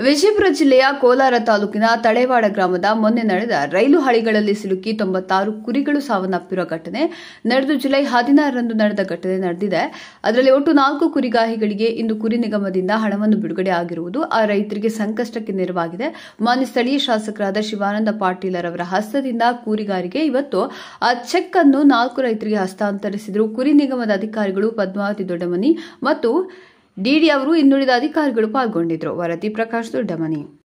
ವಿಜಯಪುರ ಜಿಲ್ಲೆಯ ಕೋಲಾರ ತಾಲೂಕಿನ ತಳೇವಾಡ ಗ್ರಾಮದ ಮೊನ್ನೆ ನಡೆದ ರೈಲು ಹಳಿಗಳಲ್ಲಿ ಸಿಲುಕಿ ತೊಂಬತ್ತಾರು ಕುರಿಗಳು ಸಾವನ್ನಪ್ಪಿರುವ ಘಟನೆ ನಡೆದು ಜುಲೈ ಹದಿನಾರರಂದು ನಡೆದ ಘಟನೆ ನಡೆದಿದೆ ಅದರಲ್ಲಿ ಒಟ್ಟು ನಾಲ್ಕು ಕುರಿಗಾಹಿಗಳಿಗೆ ಇಂದು ಕುರಿ ನಿಗಮದಿಂದ ಹಣವನ್ನು ಬಿಡುಗಡೆ ಆಗಿರುವುದು ಆ ರೈತರಿಗೆ ಸಂಕಷ್ಟಕ್ಕೆ ನೆರವಾಗಿದೆ ಮಾನ್ಯ ಸ್ಥಳೀಯ ಶಾಸಕರಾದ ಶಿವಾನಂದ ಪಾಟೀಲ್ ಅವರ ಹಸ್ತದಿಂದ ಕೂರಿಗಾರಿಗೆ ಇವತ್ತು ಆ ಚೆಕ್ ಅನ್ನು ನಾಲ್ಕು ರೈತರಿಗೆ ಹಸ್ತಾಂತರಿಸಿದರು ಕುರಿ ನಿಗಮದ ಅಧಿಕಾರಿಗಳು ಪದ್ಮಾವತಿ ದೊಡ್ಡಮನಿ ಮತ್ತು ಡಿಡಿ ಅವರು ಇನ್ನುಳಿದ ಅಧಿಕಾರಿಗಳು ಪಾಲ್ಗೊಂಡಿದ್ದರು ವರದಿ ಪ್ರಕಾಶ್ ದೊಡ್ಡಮನಿ